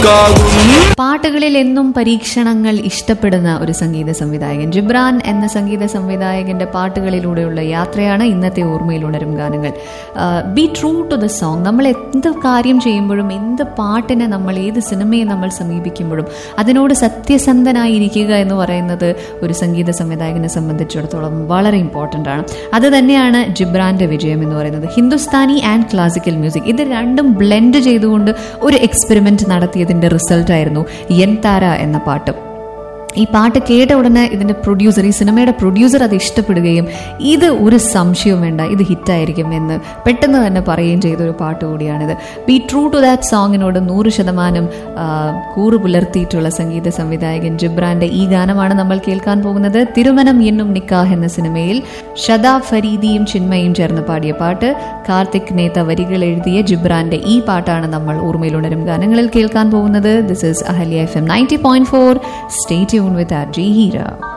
നമുക്കാകും പാട്ടുകളിൽ എന്നും പരീക്ഷണങ്ങൾ ഇഷ്ടപ്പെടുന്ന ഒരു സംഗീത സംവിധായകൻ ജിബ്രാൻ എന്ന സംഗീത സംവിധായകന്റെ പാട്ടുകളിലൂടെയുള്ള യാത്രയാണ് ഇന്നത്തെ ഓർമ്മയിൽ ഉണരും ഗാനങ്ങൾ be true to the song നമ്മൾ എന്ത് കാര്യം ചെയ്യുമ്പോഴും എന്ത് പാട്ടിനെ നമ്മൾ ഏത് സിനിമയെ നമ്മൾ സമീപിക്കുമ്പോഴും അതിനോട് സത്യസന്ധനായിരിക്കുക എന്ന് പറയുന്നത് ഒരു സംഗീത സംവിധായകനെ സംബന്ധിച്ചിടത്തോളം വളരെ ഇമ്പോർട്ടൻ്റ് ആണ് അത് തന്നെയാണ് ജിബ്രാന്റെ വിജയം എന്ന് പറയുന്നത് ഹിന്ദുസ്ഥാനി ആൻഡ് ക്ലാസിക്കൽ മ്യൂസിക് ഇത് രണ്ടും ബ്ലെൻഡ് ചെയ്തുകൊണ്ട് ഒരു എക്സ്പെരിമെന്റ് നടത്തിയതിന്റെ റിസൾട്ട് ആയിരുന്നു യൻ താര എന്ന പാട്ട് ഈ പാട്ട് കേട്ട ഉടനെ ഇതിന്റെ പ്രൊഡ്യൂസർ ഈ സിനിമയുടെ പ്രൊഡ്യൂസർ അത് ഇഷ്ടപ്പെടുകയും ഇത് ഒരു സംശയവും വേണ്ട ഇത് ഹിറ്റായിരിക്കും എന്ന് പെട്ടെന്ന് തന്നെ പറയുകയും ചെയ്ത ഒരു പാട്ട് കൂടിയാണിത് ബി ട്രൂ ടു ദാറ്റ് സോങ്ങിനോട് നൂറ് ശതമാനം ആ, കൂറ് പുലർത്തിയിട്ടുള്ള സംഗീത സംവിധായകൻ ജിബ്രാന്റെ ഈ ഗാനമാണ് നമ്മൾ കേൾക്കാൻ പോകുന്നത് തിരുമനം എന്നും നിക്കാഹ് എന്ന സിനിമയിൽ ഷദാ ഫരീദിയും ചിന്മയും ചേർന്ന് പാടിയ പാട്ട് കാർത്തിക് നേത്ത വരികൾ എഴുതിയ ജിബ്രാന്റെ ഈ പാട്ടാണ് നമ്മൾ ഓർമ്മയിൽ ഉണരും ഗാനങ്ങളിൽ കേൾക്കാൻ പോകുന്നത് this is Ahalya F M ninety point four stay tune with R J Heera